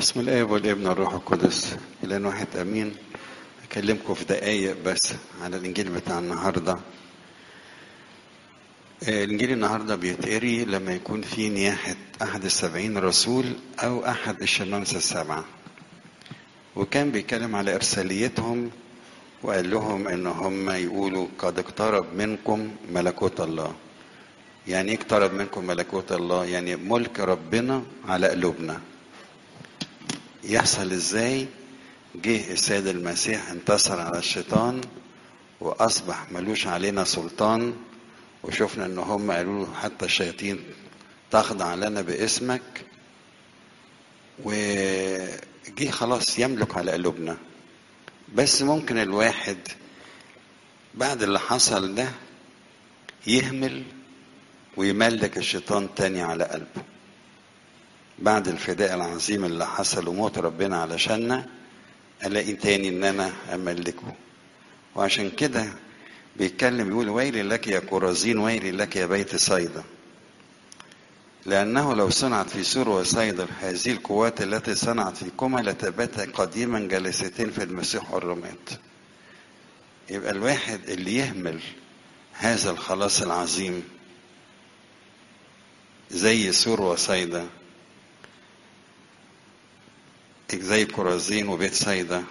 بسم الله والابن والروح القدس الان واحد امين اكلمكم في دقايق بس على الانجيل بتاع النهارده آه، الانجيل النهارده بيتقري لما يكون في نياحه احد السبعين رسول او احد الشمامسه السبعه وكان بيتكلم على ارساليتهم وقال لهم ان هم يقولوا قد اقترب منكم ملكوت الله يعني ايه اقترب منكم ملكوت الله يعني ملك ربنا على قلوبنا يحصل ازاي جه السيد المسيح انتصر على الشيطان واصبح ملوش علينا سلطان وشفنا ان هم قالوا له حتى الشياطين تخضع لنا باسمك وجه خلاص يملك على قلوبنا بس ممكن الواحد بعد اللي حصل ده يهمل ويملك الشيطان تاني على قلبه بعد الفداء العظيم اللي حصل وموت ربنا علشاننا الاقي تاني ان انا املكه وعشان كده بيتكلم يقول ويل لك يا كرازين ويل لك يا بيت صيدا لأنه لو صنعت في سور وصيدا هذه القوات التي صنعت فيكما لتبات قديما جالستين في المسيح والرماد يبقى الواحد اللي يهمل هذا الخلاص العظيم زي سور وصيدا زي كرازين وبيت صيدا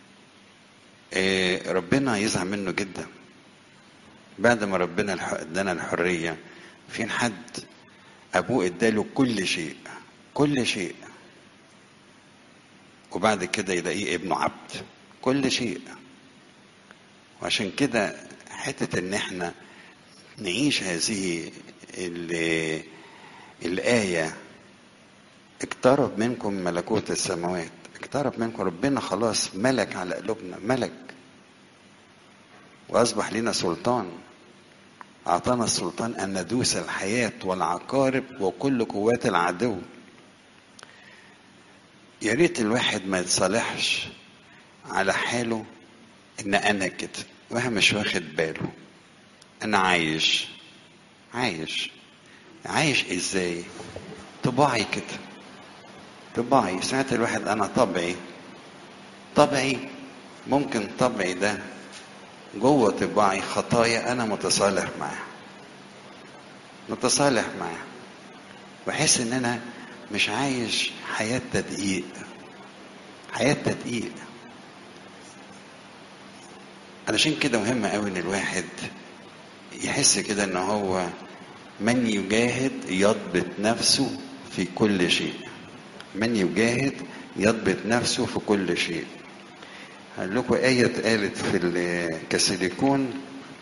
إيه ربنا يزعل منه جدا بعد ما ربنا الح- ادانا الحرية فين حد ابوه اداله كل شيء كل شيء وبعد كده يلاقيه ابنه عبد كل شيء وعشان كده حتة ان احنا نعيش هذه ال- الآية اقترب منكم ملكوت السماوات اقترب منكم ربنا خلاص ملك على قلوبنا ملك وأصبح لنا سلطان أعطانا السلطان أن ندوس الحياة والعقارب وكل قوات العدو يا ريت الواحد ما يتصالحش على حاله ان انا كده واحد مش واخد باله انا عايش عايش عايش ازاي طباعي كده طباعي ساعات الواحد انا طبعي طبعي ممكن طبعي ده جوه طباعي خطايا انا متصالح معاها متصالح معاها بحس ان انا مش عايش حياة تدقيق حياة تدقيق علشان كده مهم قوي ان الواحد يحس كده ان هو من يجاهد يضبط نفسه في كل شيء من يجاهد يضبط نفسه في كل شيء هقول لكم آية اتقالت في الكاسيليكون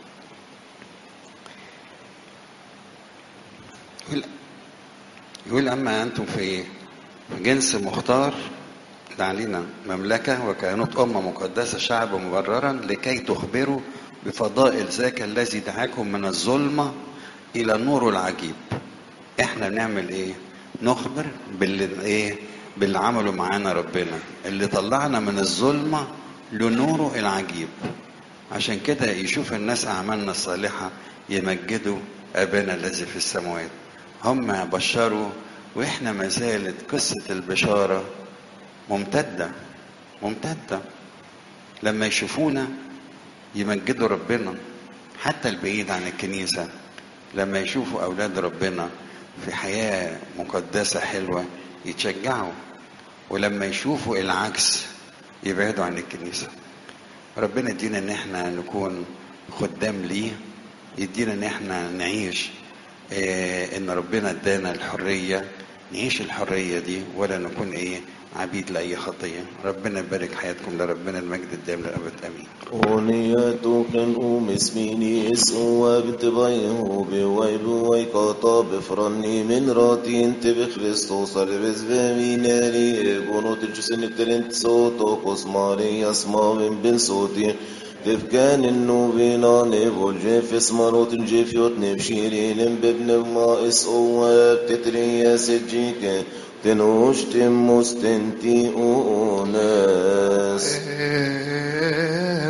يقول يقول أما أنتم في جنس مختار ده علينا مملكة وكانت أمة مقدسة شعب مبررا لكي تخبروا بفضائل ذاك الذي دعاكم من الظلمة إلى النور العجيب إحنا بنعمل إيه؟ نخبر باللي إيه؟ باللي عمله معانا ربنا اللي طلعنا من الظلمة لنوره العجيب عشان كده يشوف الناس أعمالنا الصالحة يمجدوا أبانا الذي في السماوات هم بشروا وإحنا ما زالت قصة البشارة ممتدة ممتدة لما يشوفونا يمجدوا ربنا حتى البعيد عن الكنيسة لما يشوفوا أولاد ربنا في حياة مقدسة حلوة يتشجعوا ولما يشوفوا العكس يبعدوا عن الكنيسة ربنا يدينا ان احنا نكون خدام ليه يدينا ان احنا نعيش اه ان ربنا ادانا الحرية نعيش الحرية دي ولا نكون ايه عبيد لأي خطية ربنا يبارك حياتكم لربنا المجد الدائم للأبد أمين Oniatuken umismini isua bitibayu biwai biwai kata bifranni min ratin tibi Christos alibis bemineri ebonot الجسن الترنت صوتو قسماري يسمع من بن صوتي تفكان النوبينا نبول جيف اسمروت الجيفيوت نبشيرين بابن ما اسقوا بتتري سجيك تنوش تموس تنتي أوناس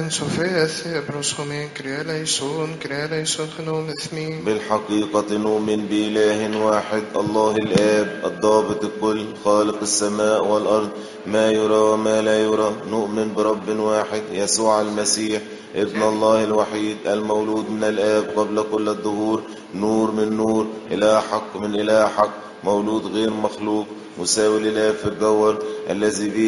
En Sofeas, Broshomen, Krialeison, Krialeison, Genom Ethmi. بالحقيقة نؤمن بإله واحد الله الآب الضابط الكل خالق السماء والأرض ما يرى وما لا يرى نؤمن برب واحد يسوع المسيح ابن الله الوحيد المولود من الآب قبل كل الدهور نور من نور إله حق من إله حق مولود غير مخلوق مساوي لله في الجوهر الذي به